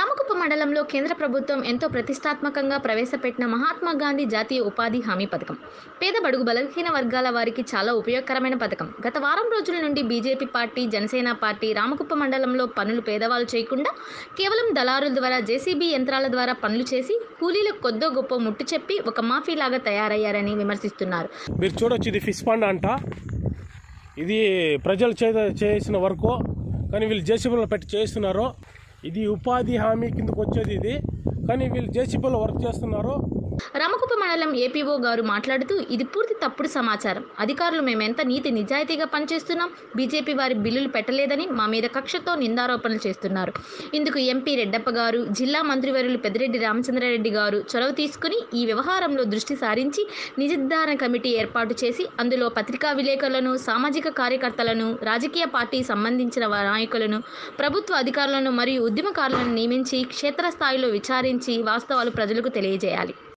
రామకుప్ప మండలంలో కేంద్ర ప్రభుత్వం ఎంతో ప్రతిష్టాత్మకంగా ప్రవేశపెట్టిన మహాత్మా గాంధీ జాతీయ ఉపాధి హామీ పథకం పేద బడుగు బలహీన వర్గాల వారికి చాలా ఉపయోగకరమైన పథకం గత వారం రోజుల నుండి BJP party Janasena party Ramakuppa మండలంలో పనులు పేదవాళ్ళు చేయకుండా కేవలం దళారుల ద్వారా జేసీబీ యంత్రాల ద్వారా పనులు చేసి కూలీలకు కొద్దో గొప్ప ముట్టు చెప్పి ఒక మాఫీలాగా తయారయ్యారని విమర్శిస్తున్నారు మీరు చూడొచ్చు ఇది ఫిష్ పండ్ అంట ఇది ప్రజలు చే చేసిన వర్క్ కానీ వీళ్ళు జేసీబీలో పెట్టి చేస్తున్నారు ఇది ఉపాధి హామీ కిందకు వచ్చేది ఇది కానీ వీళ్ళు జేసీబీలో వర్క్ చేస్తున్నారు రామకుప్ప మండలం ఏపీఓ గారు మాట్లాడుతూ ఇది పూర్తి తప్పుడు సమాచారం అధికారులు మేమెంత నీతి నిజాయితీగా పనిచేస్తున్నాం బీజేపీ వారి బిల్లులు పెట్టలేదని మా మీద కక్షతో నిందారోపణలు చేస్తున్నారు ఇందుకు ఎంపీ రెడ్డప్ప గారు జిల్లా మంత్రివర్యులు పెద్దిరెడ్డి రామచంద్రారెడ్డి గారు చొరవ తీసుకుని ఈ వ్యవహారంలో దృష్టి సారించి నిర్ధారణ కమిటీ ఏర్పాటు చేసి అందులో పత్రికా విలేకరులను సామాజిక కార్యకర్తలను రాజకీయ పార్టీ సంబంధించిన వా- నాయకులను ప్రభుత్వ అధికారులను మరియు ఉద్యమకారులను నియమించి క్షేత్రస్థాయిలో విచారించి వాస్తవాలు ప్రజలకు తెలియజేయాలి